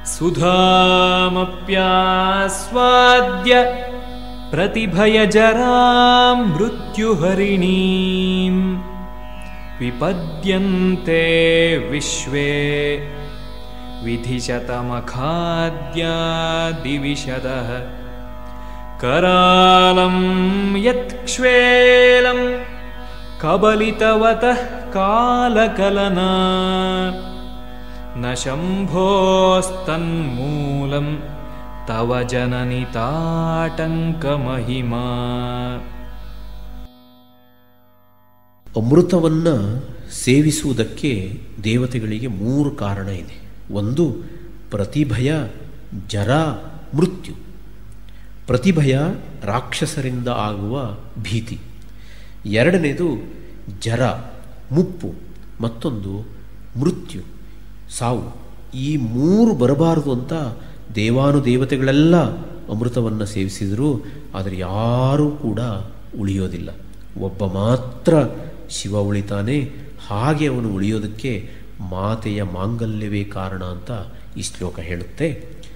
सुधामप्यास्वाद्य प्रतिभयजरां मृत्युहरिणीं विपद्यन्ते विश्वे विधिशतमखाद्यादिविशदः करालं यत्क्ष्वेलं कबलितवतः कालकलना न शम्भोस्तन्मूलं तव जननि ताटङ्कमहिमा ಅಮೃತವನ್ನು ಸೇವಿಸುವುದಕ್ಕೆ ದೇವತೆಗಳಿಗೆ ಮೂರು ಕಾರಣ ಇದೆ ಒಂದು ಪ್ರತಿಭಯ ಜರ ಮೃತ್ಯು ಪ್ರತಿಭಯ ರಾಕ್ಷಸರಿಂದ ಆಗುವ ಭೀತಿ ಎರಡನೇದು ಜರ ಮುಪ್ಪು ಮತ್ತೊಂದು ಮೃತ್ಯು ಸಾವು ಈ ಮೂರು ಬರಬಾರದು ಅಂತ ದೇವಾನುದೇವತೆಗಳೆಲ್ಲ ಅಮೃತವನ್ನು ಸೇವಿಸಿದರೂ ಆದರೆ ಯಾರೂ ಕೂಡ ಉಳಿಯೋದಿಲ್ಲ ಒಬ್ಬ ಮಾತ್ರ ಶಿವ ಉಳಿತಾನೆ ಹಾಗೆ ಅವನು ಉಳಿಯೋದಕ್ಕೆ ಮಾತೆಯ ಮಾಂಗಲ್ಯವೇ ಕಾರಣ ಅಂತ ಈ ಶ್ಲೋಕ ಹೇಳುತ್ತೆ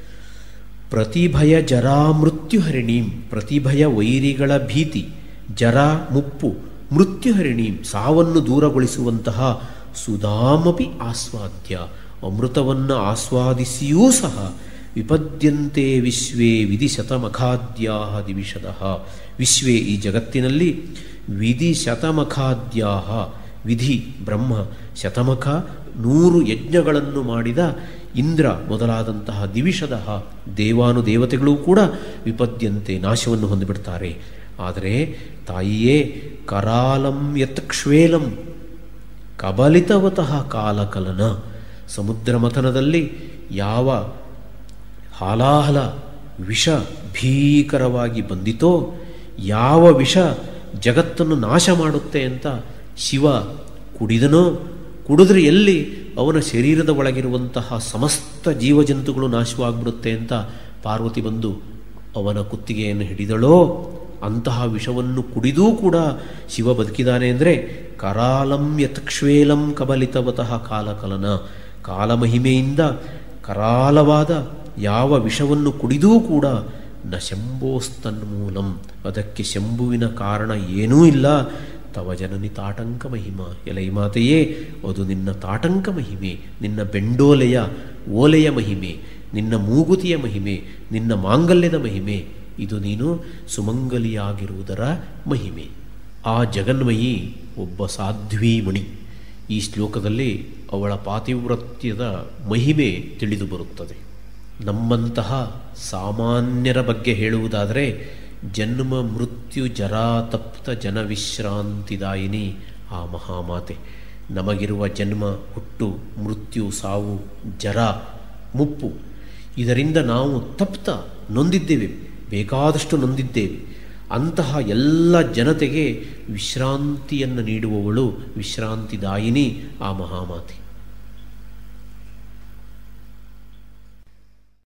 ಪ್ರತಿಭಯ ಜರಾ ಮೃತ್ಯುಹರಿಣೀಂ ಪ್ರತಿಭಯ ವೈರಿಗಳ ಭೀತಿ ಜರ ಮುಪ್ಪು ಮೃತ್ಯುಹರಿಣೀಂ ಸಾವನ್ನು ದೂರಗೊಳಿಸುವಂತಹ ಸುಧಾಮಪಿ ಆಸ್ವಾದ್ಯ ಅಮೃತವನ್ನು ಆಸ್ವಾದಿಸಿಯೂ ಸಹ ವಿಪದ್ಯಂತೆ ವಿಶ್ವೇ ವಿಧಿ ಶತಮಖಾದ್ಯಾ ದಿವಿಷದ ವಿಶ್ವೇ ಈ ಜಗತ್ತಿನಲ್ಲಿ ವಿಧಿ ಶತಮಖಾದ್ಯಾ ವಿಧಿ ಬ್ರಹ್ಮ ಶತಮಖ ನೂರು ಯಜ್ಞಗಳನ್ನು ಮಾಡಿದ ಇಂದ್ರ ಮೊದಲಾದಂತಹ ದಿವಿಷದ ದೇವಾನುದೇವತೆಗಳೂ ಕೂಡ ವಿಪದ್ಯಂತೆ ನಾಶವನ್ನು ಹೊಂದಿಬಿಡ್ತಾರೆ ಆದರೆ ತಾಯಿಯೇ ಕರಾಲಂ ಯತ್ಕ್ಷ್ವೇಲಂ ಕಬಲಿತವತಃ ಕಾಲಕಲನ ಸಮುದ್ರ ಮಥನದಲ್ಲಿ ಯಾವ ಹಾಲಾಹಲ ವಿಷ ಭೀಕರವಾಗಿ ಬಂದಿತೋ ಯಾವ ವಿಷ ಜಗತ್ತನ್ನು ನಾಶ ಮಾಡುತ್ತೆ ಅಂತ ಶಿವ ಕುಡಿದನೋ ಕುಡಿದ್ರೆ ಎಲ್ಲಿ ಅವನ ಶರೀರದ ಒಳಗಿರುವಂತಹ ಸಮಸ್ತ ಜೀವಜಂತುಗಳು ನಾಶವಾಗ್ಬಿಡುತ್ತೆ ಅಂತ ಪಾರ್ವತಿ ಬಂದು ಅವನ ಕುತ್ತಿಗೆಯನ್ನು ಹಿಡಿದಳೋ ಅಂತಹ ವಿಷವನ್ನು ಕುಡಿದೂ ಕೂಡ ಶಿವ ಬದುಕಿದಾನೆ ಅಂದರೆ ಕರಾಲಂ ಯತ್ಕ್ಷ್ವೇಲಂ ಕಬಲಿತವತಃ ಕಾಲಕಲನ ಕಾಲಮಹಿಮೆಯಿಂದ ಕರಾಲವಾದ ಯಾವ ವಿಷವನ್ನು ಕುಡಿದೂ ಕೂಡ ನ ಶಂಭೋಸ್ತನ್ಮೂಲಂ ಅದಕ್ಕೆ ಶಂಭುವಿನ ಕಾರಣ ಏನೂ ಇಲ್ಲ ತವ ಜನನಿ ತಾಟಂಕ ಮಹಿಮ ಎಲೈ ಮಾತೆಯೇ ಅದು ನಿನ್ನ ತಾಟಂಕ ಮಹಿಮೆ ನಿನ್ನ ಬೆಂಡೋಲೆಯ ಓಲೆಯ ಮಹಿಮೆ ನಿನ್ನ ಮೂಗುತಿಯ ಮಹಿಮೆ ನಿನ್ನ ಮಾಂಗಲ್ಯದ ಮಹಿಮೆ ಇದು ನೀನು ಸುಮಂಗಲಿಯಾಗಿರುವುದರ ಮಹಿಮೆ ಆ ಜಗನ್ಮಯಿ ಒಬ್ಬ ಸಾಧ್ವೀಮಣಿ ಈ ಶ್ಲೋಕದಲ್ಲಿ ಅವಳ ಪಾತಿವ್ರತ್ಯದ ಮಹಿಮೆ ತಿಳಿದು ಬರುತ್ತದೆ ನಮ್ಮಂತಹ ಸಾಮಾನ್ಯರ ಬಗ್ಗೆ ಹೇಳುವುದಾದರೆ ಜನ್ಮ ಮೃತ್ಯು ಜರಾತಪ್ತ ಜನವಿಶ್ರಾಂತಿದಾಯಿನಿ ಆ ಮಹಾಮಾತೆ ನಮಗಿರುವ ಜನ್ಮ ಹುಟ್ಟು ಮೃತ್ಯು ಸಾವು ಜರ ಮುಪ್ಪು ಇದರಿಂದ ನಾವು ತಪ್ತ ನೊಂದಿದ್ದೇವೆ ಬೇಕಾದಷ್ಟು ನೊಂದಿದ್ದೇವೆ ಅಂತಹ ಎಲ್ಲ ಜನತೆಗೆ ವಿಶ್ರಾಂತಿಯನ್ನು ನೀಡುವವಳು ವಿಶ್ರಾಂತಿದಾಯಿನಿ ಆ ಮಹಾಮಾತೆ